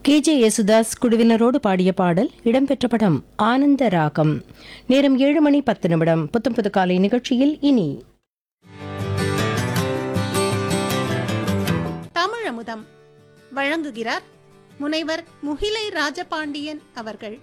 K J Yesudas குழுவினரோடு பாடிய பாடல் இடம்பெற்ற படம் ஆனந்த ராகம் நேரம் ஏழு மணி பத்து நிமிடம் புத்தம் புது காலை நிகழ்ச்சியில் இனி தமிழமுதம் வழங்குகிறார் முனைவர் முகிலை ராஜபாண்டியன் அவர்கள்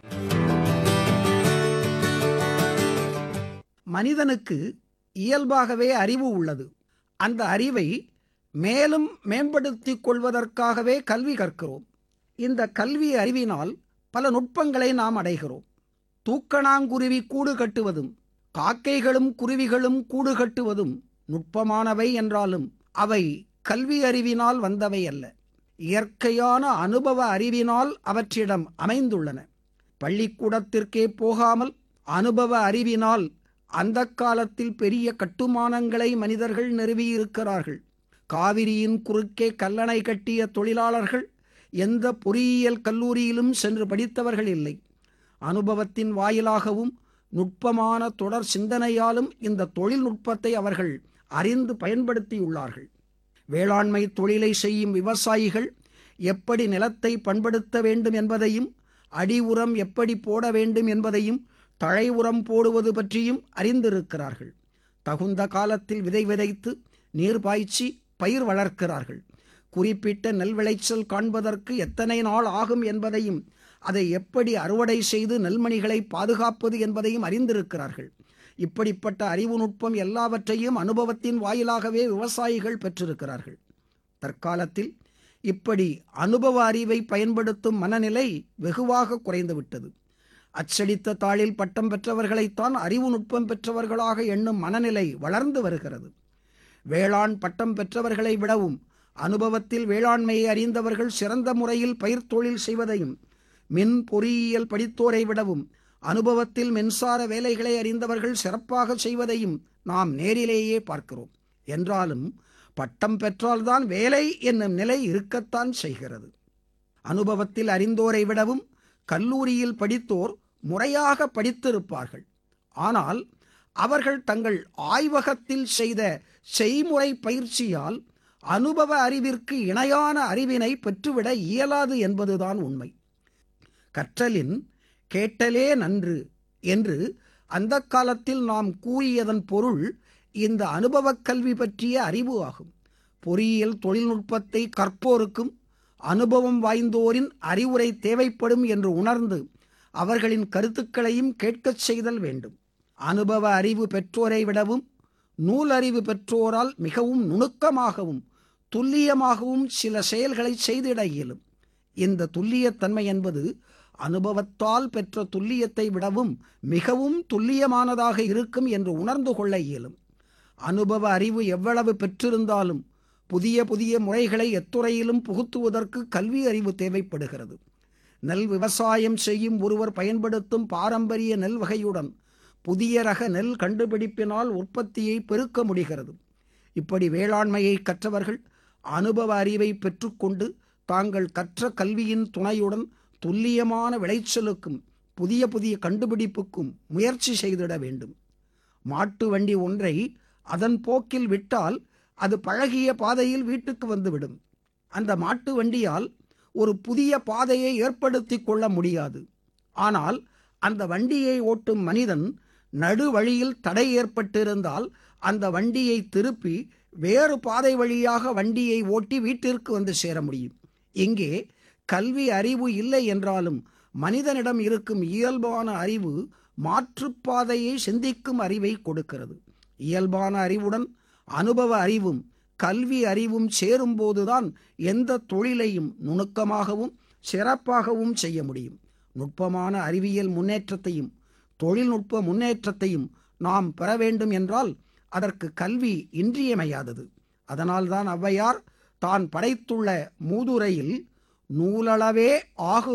மனிதனுக்கு இயல்பாகவே அறிவு உள்ளது அந்த அறிவை மேலும் மேம்படுத்திக் கொள்வதற்காகவே கல்வி கற்கிறோம் இந்த கல்வி அறிவினால் பல நுட்பங்களை நாம் அடைகிறோம் தூக்கணாங்குருவி கூடு கட்டுவதும் காக்கைகளும் குருவிகளும் கூடு கட்டுவதும் நுட்பமானவை என்றாலும் அவை கல்வி அறிவினால் வந்தவை அல்ல இயற்கையான அனுபவ அறிவினால் அவற்றிடம் அமைந்துள்ளன பள்ளிக்கூடத்திற்கே போகாமல் அனுபவ அறிவினால் அந்த காலத்தில் பெரிய கட்டுமானங்களை மனிதர்கள் நிறுவியிருக்கிறார்கள் காவிரியின் குறுக்கே கல்லணை கட்டிய தொழிலாளர்கள் எந்த பொறியியல் கல்லூரியிலும் சென்று படித்தவர்கள் இல்லை அனுபவத்தின் வாயிலாகவும் நுட்பமான தொடர் சிந்தனையாலும் இந்த தொழில்நுட்பத்தை அவர்கள் அறிந்து பயன்படுத்தியுள்ளார்கள் வேளாண்மை தொழிலை செய்யும் விவசாயிகள் எப்படி நிலத்தை பண்படுத்த வேண்டும் என்பதையும் அடி உரம் எப்படி போட வேண்டும் என்பதையும் தழை உரம் போடுவது பற்றியும் அறிந்திருக்கிறார்கள் தகுந்த காலத்தில் விதை விதைத்து நீர் பாய்ச்சி பயிர் வளர்க்கிறார்கள் குறிப்பிட்ட நெல் விளைச்சல் காண்பதற்கு எத்தனை நாள் ஆகும் என்பதையும் அதை எப்படி அறுவடை செய்து நெல்மணிகளை பாதுகாப்பது என்பதையும் அறிந்திருக்கிறார்கள் இப்படிப்பட்ட அறிவு நுட்பம் எல்லாவற்றையும் அனுபவத்தின் வாயிலாகவே விவசாயிகள் பெற்றிருக்கிறார்கள் தற்காலத்தில் இப்படி அனுபவ அறிவை பயன்படுத்தும் மனநிலை வெகுவாக குறைந்துவிட்டது அச்சடித்த தாளில் பட்டம் பெற்றவர்களைத்தான் அறிவு நுட்பம் பெற்றவர்களாக எண்ணும் மனநிலை வளர்ந்து வருகிறது வேளாண் பட்டம் பெற்றவர்களை விடவும் அனுபவத்தில் வேளாண்மையை அறிந்தவர்கள் சிறந்த முறையில் பயிர் தொழில் செய்வதையும் மின் பொறியியல் படித்தோரை விடவும் அனுபவத்தில் மின்சார வேலைகளை அறிந்தவர்கள் சிறப்பாக செய்வதையும் நாம் நேரிலேயே பார்க்கிறோம் என்றாலும் பட்டம் பெற்றால்தான் வேலை என்னும் நிலை இருக்கத்தான் செய்கிறது அனுபவத்தில் அறிந்தோரை விடவும் கல்லூரியில் படித்தோர் முறையாக படித்திருப்பார்கள் ஆனால் அவர்கள் தங்கள் ஆய்வகத்தில் செய்த செய்முறை பயிற்சியால் அனுபவ அறிவிற்கு இணையான அறிவினை பெற்றுவிட இயலாது என்பதுதான் உண்மை கற்றலின் கேட்டலே நன்று என்று அந்த காலத்தில் நாம் கூறியதன் பொருள் இந்த அனுபவக் கல்வி பற்றிய அறிவு ஆகும் பொறியியல் தொழில்நுட்பத்தை கற்போருக்கும் அனுபவம் வாய்ந்தோரின் அறிவுரை தேவைப்படும் என்று உணர்ந்து அவர்களின் கருத்துக்களையும் கேட்கச் செய்தல் வேண்டும் அனுபவ அறிவு பெற்றோரை விடவும் நூல் அறிவு பெற்றோரால் மிகவும் நுணுக்கமாகவும் துல்லியமாகவும் சில செயல்களை செய்திட இயலும் இந்த துல்லியத்தன்மை என்பது அனுபவத்தால் பெற்ற துல்லியத்தை விடவும் மிகவும் துல்லியமானதாக இருக்கும் என்று உணர்ந்து கொள்ள இயலும் அனுபவ அறிவு எவ்வளவு பெற்றிருந்தாலும் புதிய புதிய முறைகளை எத்துறையிலும் புகுத்துவதற்கு கல்வி அறிவு தேவைப்படுகிறது நெல் விவசாயம் செய்யும் ஒருவர் பயன்படுத்தும் பாரம்பரிய நெல் வகையுடன் புதிய ரக நெல் கண்டுபிடிப்பினால் உற்பத்தியை பெருக்க முடிகிறது இப்படி வேளாண்மையை கற்றவர்கள் அனுபவ அறிவை பெற்றுக்கொண்டு தாங்கள் கற்ற கல்வியின் துணையுடன் துல்லியமான விளைச்சலுக்கும் புதிய புதிய கண்டுபிடிப்புக்கும் முயற்சி செய்திட வேண்டும் மாட்டு வண்டி ஒன்றை அதன் போக்கில் விட்டால் அது பழகிய பாதையில் வீட்டுக்கு வந்துவிடும் அந்த மாட்டு வண்டியால் ஒரு புதிய பாதையை ஏற்படுத்தி கொள்ள முடியாது ஆனால் அந்த வண்டியை ஓட்டும் மனிதன் நடு வழியில் தடை ஏற்பட்டிருந்தால் அந்த வண்டியை திருப்பி வேறு பாதை வழியாக வண்டியை ஓட்டி வீட்டிற்கு வந்து சேர முடியும் இங்கே கல்வி அறிவு இல்லை என்றாலும் மனிதனிடம் இருக்கும் இயல்பான அறிவு மாற்றுப்பாதையை சிந்திக்கும் அறிவை கொடுக்கிறது இயல்பான அறிவுடன் அனுபவ அறிவும் கல்வி அறிவும் சேரும்போதுதான் எந்த தொழிலையும் நுணுக்கமாகவும் சிறப்பாகவும் செய்ய முடியும் நுட்பமான அறிவியல் முன்னேற்றத்தையும் தொழில்நுட்ப முன்னேற்றத்தையும் நாம் பெற வேண்டும் என்றால் அதற்கு கல்வி இன்றியமையாதது அதனால்தான் ஔவையார் தான் படைத்துள்ள மூதுரையில் நூலளவே ஆகு